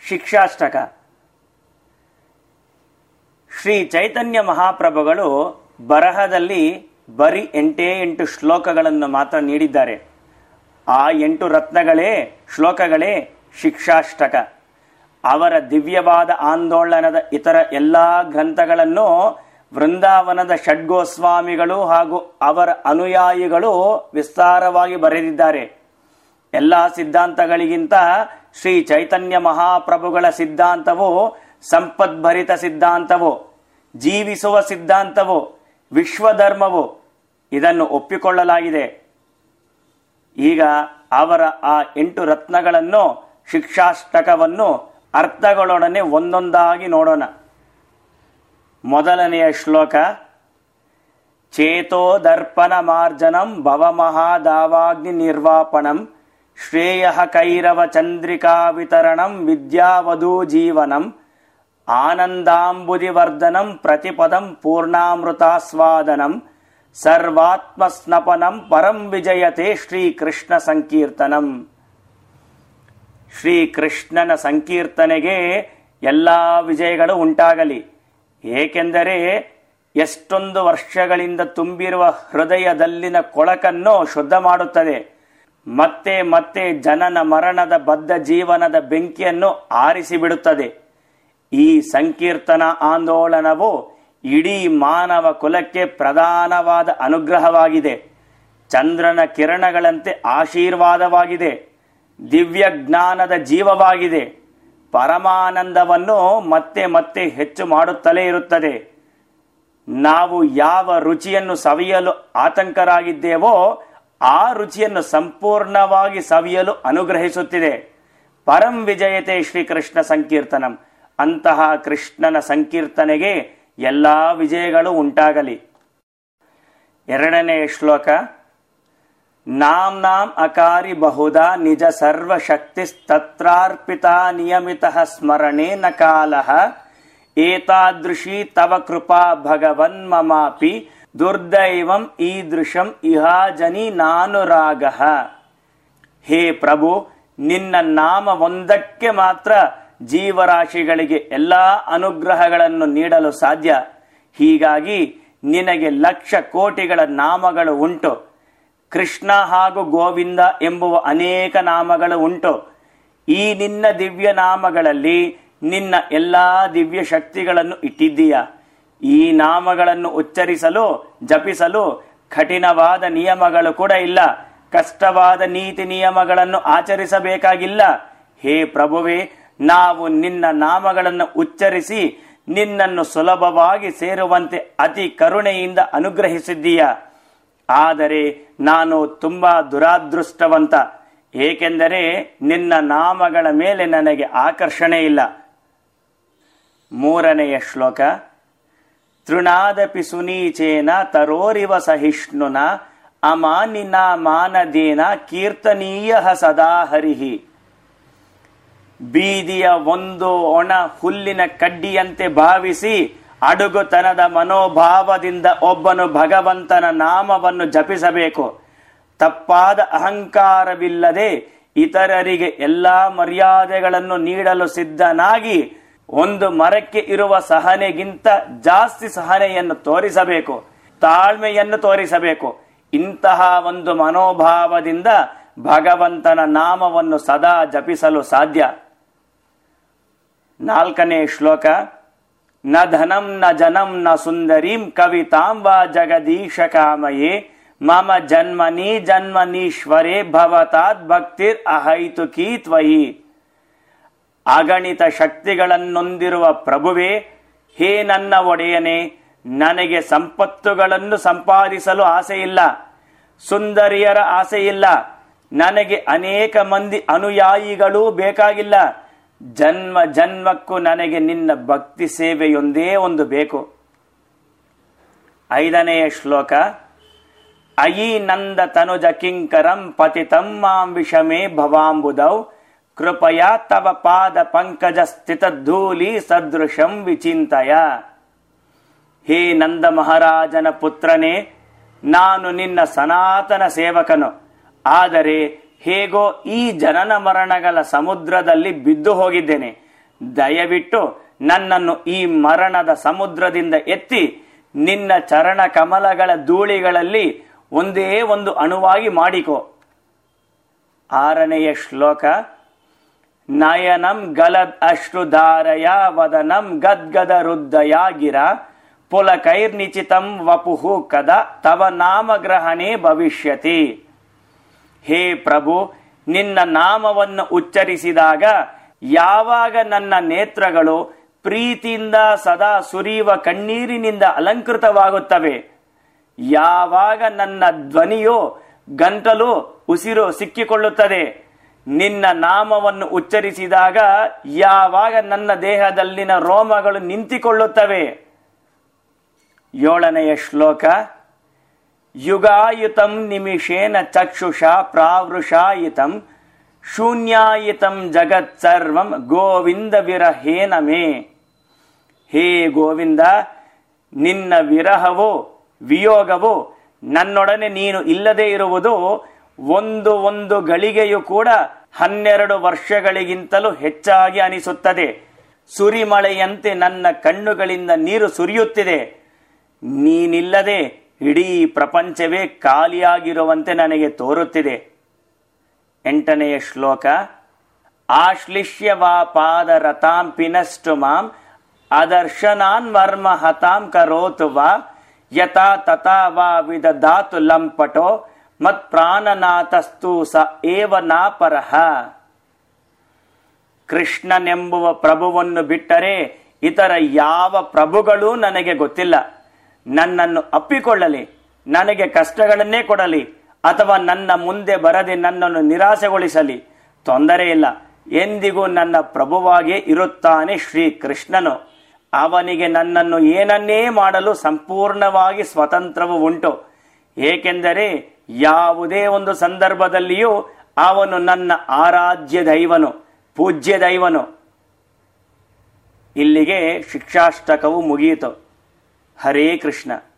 ಶಿಕ್ಷಾಷ್ಟಕ ಶ್ರೀ ಚೈತನ್ಯ ಮಹಾಪ್ರಭುಗಳು ಬರಹದಲ್ಲಿ ಬರೀ ಎಂಟೇ ಎಂಟು ಶ್ಲೋಕಗಳನ್ನು ಮಾತ್ರ ನೀಡಿದ್ದಾರೆ ಆ ಎಂಟು ರತ್ನಗಳೇ ಶ್ಲೋಕಗಳೇ ಶಿಕ್ಷಾಷ್ಟಕ ಅವರ ದಿವ್ಯವಾದ ಆಂದೋಲನದ ಇತರ ಎಲ್ಲಾ ಗ್ರಂಥಗಳನ್ನು ವೃಂದಾವನದ ಷಡ್ಗೋಸ್ವಾಮಿಗಳು ಹಾಗೂ ಅವರ ಅನುಯಾಯಿಗಳು ವಿಸ್ತಾರವಾಗಿ ಬರೆದಿದ್ದಾರೆ ಎಲ್ಲ ಸಿದ್ಧಾಂತಗಳಿಗಿಂತ ಶ್ರೀ ಚೈತನ್ಯ ಮಹಾಪ್ರಭುಗಳ ಸಿದ್ಧಾಂತವು ಸಂಪದ್ಭರಿತ ಸಿದ್ಧಾಂತವು ಜೀವಿಸುವ ಸಿದ್ಧಾಂತವು ವಿಶ್ವಧರ್ಮವು ಇದನ್ನು ಒಪ್ಪಿಕೊಳ್ಳಲಾಗಿದೆ ಈಗ ಅವರ ಆ ಎಂಟು ರತ್ನಗಳನ್ನು ಶಿಕ್ಷಾಷ್ಟಕವನ್ನು ಅರ್ಥಗಳೊಡನೆ ಒಂದೊಂದಾಗಿ ನೋಡೋಣ ಮೊದಲನೆಯ ಶ್ಲೋಕ ಚೇತೋ ದರ್ಪಣ ಮಾರ್ಜನಂ ಭವಮಹಾದಾವಾಗ್ನಿ ನಿರ್ವಾಪಣಂ ಶ್ರೇಯ ಕೈರವ ಚಂದ್ರಿಕಾ ವಿತರಣಂ ವಿದ್ಯಾವಧೂ ಜೀವನಂ ಆನಂದಾಂಬುದಿವರ್ಧನಂ ಪ್ರತಿಪದಂ ಪೂರ್ಣಾಮೃತಾಸ್ವಾದನಂ ಸರ್ವಾತ್ಮಸ್ನಪನಂ ಪರಂ ವಿಜಯತೆ ಶ್ರೀಕೃಷ್ಣ ಸಂಕೀರ್ತನಂ ಶ್ರೀಕೃಷ್ಣನ ಸಂಕೀರ್ತನೆಗೆ ಎಲ್ಲ ವಿಜಯಗಳು ಉಂಟಾಗಲಿ ಏಕೆಂದರೆ ಎಷ್ಟೊಂದು ವರ್ಷಗಳಿಂದ ತುಂಬಿರುವ ಹೃದಯದಲ್ಲಿನ ಕೊಳಕನ್ನು ಶುದ್ಧ ಮಾಡುತ್ತದೆ ಮತ್ತೆ ಮತ್ತೆ ಜನನ ಮರಣದ ಬದ್ಧ ಜೀವನದ ಬೆಂಕಿಯನ್ನು ಆರಿಸಿಬಿಡುತ್ತದೆ ಈ ಸಂಕೀರ್ತನ ಆಂದೋಲನವು ಇಡೀ ಮಾನವ ಕುಲಕ್ಕೆ ಪ್ರಧಾನವಾದ ಅನುಗ್ರಹವಾಗಿದೆ ಚಂದ್ರನ ಕಿರಣಗಳಂತೆ ಆಶೀರ್ವಾದವಾಗಿದೆ ದಿವ್ಯ ಜ್ಞಾನದ ಜೀವವಾಗಿದೆ ಪರಮಾನಂದವನ್ನು ಮತ್ತೆ ಮತ್ತೆ ಹೆಚ್ಚು ಮಾಡುತ್ತಲೇ ಇರುತ್ತದೆ ನಾವು ಯಾವ ರುಚಿಯನ್ನು ಸವಿಯಲು ಆತಂಕರಾಗಿದ್ದೇವೋ ಆ ರುಚಿಯನ್ನು ಸಂಪೂರ್ಣವಾಗಿ ಸವಿಯಲು ಅನುಗ್ರಹಿಸುತ್ತಿದೆ ಪರಂ ವಿಜಯತೆ ಶ್ರೀಕೃಷ್ಣ ಸಂಕೀರ್ತನಂ ಅಂತಹ ಕೃಷ್ಣನ ಸಂಕೀರ್ತನೆಗೆ ಎಲ್ಲಾ ವಿಜಯಗಳು ಉಂಟಾಗಲಿ ಎರಡನೇ ಶ್ಲೋಕ ನಾಂ ಅಕಾರಿ ಬಹುಧಾ ನಿಜ ಸರ್ವಶಕ್ತಿಸ್ತತ್ರಾರ್ಪಿತ ನಿಯಮಿತ ಸ್ಮರಣೇನ ಕಾಲ ಏತಾದೃಶಿ ತವ ಕೃಪಾ ಭಗವನ್ ಮಮಾಪಿ ದುರ್ದೈವಂ ಈದೃಶಂ ಇಹಾಜನಿ ನಾನುರಾಗ ಹೇ ಪ್ರಭು ನಿನ್ನ ನಾಮ ಒಂದಕ್ಕೆ ಮಾತ್ರ ಜೀವರಾಶಿಗಳಿಗೆ ಎಲ್ಲಾ ಅನುಗ್ರಹಗಳನ್ನು ನೀಡಲು ಸಾಧ್ಯ ಹೀಗಾಗಿ ನಿನಗೆ ಲಕ್ಷ ಕೋಟಿಗಳ ನಾಮಗಳು ಉಂಟು ಕೃಷ್ಣ ಹಾಗೂ ಗೋವಿಂದ ಎಂಬುವ ಅನೇಕ ನಾಮಗಳು ಉಂಟು ಈ ನಿನ್ನ ದಿವ್ಯ ನಾಮಗಳಲ್ಲಿ ನಿನ್ನ ಎಲ್ಲಾ ದಿವ್ಯ ಶಕ್ತಿಗಳನ್ನು ಇಟ್ಟಿದ್ದೀಯ ಈ ನಾಮಗಳನ್ನು ಉಚ್ಚರಿಸಲು ಜಪಿಸಲು ಕಠಿಣವಾದ ನಿಯಮಗಳು ಕೂಡ ಇಲ್ಲ ಕಷ್ಟವಾದ ನೀತಿ ನಿಯಮಗಳನ್ನು ಆಚರಿಸಬೇಕಾಗಿಲ್ಲ ಹೇ ಪ್ರಭುವೇ ನಾವು ನಿನ್ನ ನಾಮಗಳನ್ನು ಉಚ್ಚರಿಸಿ ನಿನ್ನನ್ನು ಸುಲಭವಾಗಿ ಸೇರುವಂತೆ ಅತಿ ಕರುಣೆಯಿಂದ ಅನುಗ್ರಹಿಸಿದ್ದೀಯ ಆದರೆ ನಾನು ತುಂಬಾ ದುರಾದೃಷ್ಟವಂತ ಏಕೆಂದರೆ ನಿನ್ನ ನಾಮಗಳ ಮೇಲೆ ನನಗೆ ಆಕರ್ಷಣೆ ಇಲ್ಲ ಮೂರನೆಯ ಶ್ಲೋಕ ತೃಣಾದಪಿ ಸುನೀಚೇನ ತರೋರಿವ ಸಹಿಷ್ಣುನ ಅಮಾನಿನ ಮಾನದೇನ ಕೀರ್ತನೀಯ ಸದಾ ಹರಿಹಿ ಬೀದಿಯ ಒಂದು ಒಣ ಹುಲ್ಲಿನ ಕಡ್ಡಿಯಂತೆ ಭಾವಿಸಿ ಅಡುಗುತನದ ಮನೋಭಾವದಿಂದ ಒಬ್ಬನು ಭಗವಂತನ ನಾಮವನ್ನು ಜಪಿಸಬೇಕು ತಪ್ಪಾದ ಅಹಂಕಾರವಿಲ್ಲದೆ ಇತರರಿಗೆ ಎಲ್ಲಾ ಮರ್ಯಾದೆಗಳನ್ನು ನೀಡಲು ಸಿದ್ಧನಾಗಿ ಒಂದು ಮರಕ್ಕೆ ಇರುವ ಸಹನೆಗಿಂತ ಜಾಸ್ತಿ ಸಹನೆಯನ್ನು ತೋರಿಸಬೇಕು ತಾಳ್ಮೆಯನ್ನು ತೋರಿಸಬೇಕು ಇಂತಹ ಒಂದು ಮನೋಭಾವದಿಂದ ಭಗವಂತನ ನಾಮವನ್ನು ಸದಾ ಜಪಿಸಲು ಸಾಧ್ಯ ನಾಲ್ಕನೇ ಶ್ಲೋಕ ನ ಧನಂ ನ ಜನಂ ನ ಸುಂದರೀಂ ಕವಿತಾಂ ವಾ ಜಗದೀಶ ಕಾಮಯೇ ಮಮ ಜನ್ಮನಿ ಜನ್ಮನೀಶ್ವರೇ ಭವತಾತ್ ಭಕ್ತಿರ್ ಅಹೈತುಕೀ ತ್ವಯಿ ಅಗಣಿತ ಶಕ್ತಿಗಳನ್ನೊಂದಿರುವ ಪ್ರಭುವೇ ಹೇ ನನ್ನ ಒಡೆಯನೇ ನನಗೆ ಸಂಪತ್ತುಗಳನ್ನು ಸಂಪಾದಿಸಲು ಆಸೆಯಿಲ್ಲ ಸುಂದರಿಯರ ಆಸೆಯಿಲ್ಲ ನನಗೆ ಅನೇಕ ಮಂದಿ ಅನುಯಾಯಿಗಳೂ ಬೇಕಾಗಿಲ್ಲ ಜನ್ಮ ಜನ್ಮಕ್ಕೂ ನನಗೆ ನಿನ್ನ ಭಕ್ತಿ ಸೇವೆಯೊಂದೇ ಒಂದು ಬೇಕು ಐದನೆಯ ಶ್ಲೋಕ ಅಯಿ ನಂದ ತನುಜ ಕಿಂಕರಂ ಪತಿತಂ ಮಾಂ ವಿಷಮೇ ಭವಾಂಬುದೌ ಕೃಪಯ ತವ ಪಾದ ಪಂಕಜ ಸ್ಥಿತ ಧೂಲಿ ಸದೃಶಂ ವಿಚಿಂತಯ ಹೇ ನಂದ ಮಹಾರಾಜನ ಪುತ್ರನೇ ನಾನು ನಿನ್ನ ಸನಾತನ ಸೇವಕನು ಆದರೆ ಹೇಗೋ ಈ ಜನನ ಮರಣಗಳ ಸಮುದ್ರದಲ್ಲಿ ಬಿದ್ದು ಹೋಗಿದ್ದೇನೆ ದಯವಿಟ್ಟು ನನ್ನನ್ನು ಈ ಮರಣದ ಸಮುದ್ರದಿಂದ ಎತ್ತಿ ನಿನ್ನ ಚರಣ ಕಮಲಗಳ ಧೂಳಿಗಳಲ್ಲಿ ಒಂದೇ ಒಂದು ಅಣುವಾಗಿ ಮಾಡಿಕೋ ಆರನೆಯ ಶ್ಲೋಕ ನಯನಂ ಗಲದ್ ಅಶ್ರುಧಾರಯ ವದನಂ ಗದ್ಗದ ರುದ್ದಯ ಗಿರ ಪುಲಕೈರ್ನಿಚಿತಂ ವಪುಹು ಕದ ತವ ನಾಮಗ್ರಹಣೆ ಭವಿಷ್ಯತಿ ಹೇ ಪ್ರಭು ನಿನ್ನ ನಾಮವನ್ನು ಉಚ್ಚರಿಸಿದಾಗ ಯಾವಾಗ ನನ್ನ ನೇತ್ರಗಳು ಪ್ರೀತಿಯಿಂದ ಸದಾ ಸುರಿಯುವ ಕಣ್ಣೀರಿನಿಂದ ಅಲಂಕೃತವಾಗುತ್ತವೆ ಯಾವಾಗ ನನ್ನ ಧ್ವನಿಯು ಗಂಟಲು ಉಸಿರು ಸಿಕ್ಕಿಕೊಳ್ಳುತ್ತದೆ ನಿನ್ನ ನಾಮವನ್ನು ಉಚ್ಚರಿಸಿದಾಗ ಯಾವಾಗ ನನ್ನ ದೇಹದಲ್ಲಿನ ರೋಮಗಳು ನಿಂತಿಕೊಳ್ಳುತ್ತವೆ ಏಳನೆಯ ಶ್ಲೋಕ ಯುಗಾಯುತಂ ನಿಮಿಷೇನ ಚಕ್ಷುಷ ಪ್ರಾವೃಷಾಯಿತಂ ಶೂನ್ಯಾಯಿತಂ ಜಗತ್ ಸರ್ವಂ ಗೋವಿಂದ ವಿರಹೇನ ಮೇ ಹೇ ಗೋವಿಂದ ನಿನ್ನ ವಿರಹವು ವಿಯೋಗವು ನನ್ನೊಡನೆ ನೀನು ಇಲ್ಲದೆ ಇರುವುದು ಒಂದು ಒಂದು ಗಳಿಗೆಯು ಕೂಡ ಹನ್ನೆರಡು ವರ್ಷಗಳಿಗಿಂತಲೂ ಹೆಚ್ಚಾಗಿ ಅನಿಸುತ್ತದೆ ಸುರಿಮಳೆಯಂತೆ ನನ್ನ ಕಣ್ಣುಗಳಿಂದ ನೀರು ಸುರಿಯುತ್ತಿದೆ ನೀನಿಲ್ಲದೆ ಇಡೀ ಪ್ರಪಂಚವೇ ಖಾಲಿಯಾಗಿರುವಂತೆ ನನಗೆ ತೋರುತ್ತಿದೆ ಎಂಟನೆಯ ಶ್ಲೋಕ ಆಶ್ಲಿಷ್ಯ ವಾ ಪಾದ ರತಾಂ ಪಿನಸ್ಟು ಮಾಂ ಅದರ್ಶನಾನ್ ಮರ್ಮ ಹತಾಂ ಕರೋತು ವಾ ಯಥಾ ತಥಾ ವಾ ವಿದಧಾತು ಲಂಪಟೋ ಮತ್ ಪ್ರಾಣನಾಥಸ್ತು ಸ ಏವ ನಾಪರಹ ಕೃಷ್ಣನೆಂಬುವ ಪ್ರಭುವನ್ನು ಬಿಟ್ಟರೆ ಇತರ ಯಾವ ಪ್ರಭುಗಳೂ ನನಗೆ ಗೊತ್ತಿಲ್ಲ ನನ್ನನ್ನು ಅಪ್ಪಿಕೊಳ್ಳಲಿ ನನಗೆ ಕಷ್ಟಗಳನ್ನೇ ಕೊಡಲಿ ಅಥವಾ ನನ್ನ ಮುಂದೆ ಬರದೆ ನನ್ನನ್ನು ನಿರಾಸೆಗೊಳಿಸಲಿ ತೊಂದರೆ ಇಲ್ಲ ಎಂದಿಗೂ ನನ್ನ ಪ್ರಭುವಾಗೇ ಇರುತ್ತಾನೆ ಶ್ರೀ ಕೃಷ್ಣನು ಅವನಿಗೆ ನನ್ನನ್ನು ಏನನ್ನೇ ಮಾಡಲು ಸಂಪೂರ್ಣವಾಗಿ ಸ್ವತಂತ್ರವು ಉಂಟು ಏಕೆಂದರೆ ಯಾವುದೇ ಒಂದು ಸಂದರ್ಭದಲ್ಲಿಯೂ ಅವನು ನನ್ನ ಆರಾಧ್ಯ ದೈವನು ಪೂಜ್ಯ ದೈವನು ಇಲ್ಲಿಗೆ ಶಿಕ್ಷಾಷ್ಟಕವು ಮುಗಿಯಿತು ಹರೇ ಕೃಷ್ಣ